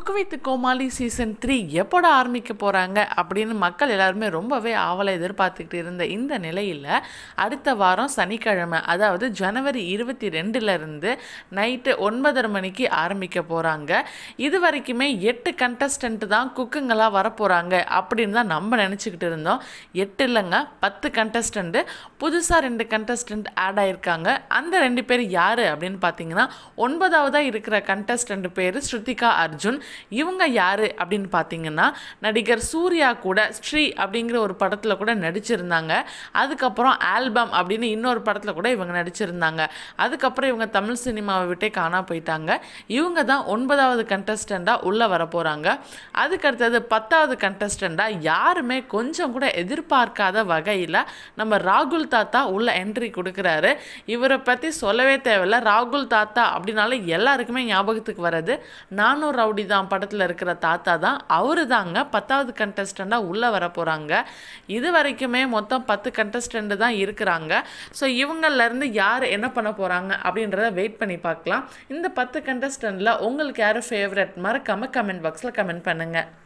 cook with Comali season three எப்போட ஆரம்பிக்க போகிறாங்க அப்படின்னு மக்கள் எல்லாருமே ரொம்பவே ஆவலை எதிர்பார்த்துக்கிட்டு இருந்த இந்த நிலையில் அடுத்த வாரம் சனிக்கிழமை அதாவது ஜனவரி இருபத்தி ரெண்டுலேருந்து நைட்டு ஒன்பதரை மணிக்கு ஆரம்பிக்க போகிறாங்க இது வரைக்குமே எட்டு கண்டஸ்டன்ட் தான் குக்குங்களாக வரப்போகிறாங்க அப்படின்னு தான் நம்ம நினச்சிக்கிட்டு இருந்தோம் எட்டு இல்லைங்க பத்து கண்டஸ்டண்ட்டு புதுசாக ரெண்டு கண்டஸ்டன்ட் ஆட் ஆயிருக்காங்க அந்த ரெண்டு பேர் யார் அப்படின்னு பார்த்தீங்கன்னா ஒன்பதாவதாக இருக்கிற கண்டஸ்டன்ட் பேர் ஸ்ருதிகா அர்ஜுன் இவங்க யார் அப்படின்னு பார்த்தீங்கன்னா நடிகர் சூர்யா கூட ஸ்ரீ அப்படிங்கிற ஒரு படத்தில் கூட நடிச்சிருந்தாங்க அதுக்கப்புறம் ஆல்பம் அப்படின்னு இன்னொரு படத்தில் கூட இவங்க நடிச்சிருந்தாங்க அதுக்கப்புறம் இவங்க தமிழ் சினிமாவை விட்டே காணா போயிட்டாங்க இவங்க தான் ஒன்பதாவது கண்டஸ்டண்ட்டாக உள்ளே வர போகிறாங்க அதுக்கடுத்தது பத்தாவது கண்டஸ்டண்ட்டாக யாருமே கொஞ்சம் கூட எதிர்பார்க்காத வகையில் நம்ம ராகுல் தாத்தா உள்ள என்ட்ரி கொடுக்குறாரு இவரை பற்றி சொல்லவே தேவையில்ல ராகுல் தாத்தா அப்படின்னாலே எல்லாருக்குமே ஞாபகத்துக்கு வர்றது நானும் ரவுடி தான் படத்தில் இருக்கிற தாத்தா தான் அவரு தாங்க பத்தாவது கண்டஸ்டண்ட்டாக உள்ளே வர போகிறாங்க இது வரைக்குமே மொத்தம் பத்து கண்டஸ்டண்ட் தான் இருக்கிறாங்க ஸோ இவங்கள்லேருந்து யார் என்ன பண்ண போகிறாங்க அப்படின்றத வெயிட் பண்ணி பார்க்கலாம் இந்த பத்து கண்டஸ்டண்ட்டில் உங்களுக்கு யார் ஃபேவரட் மறக்காமல் கமெண்ட் பாக்ஸில் கமெண்ட் பண்ணுங்கள்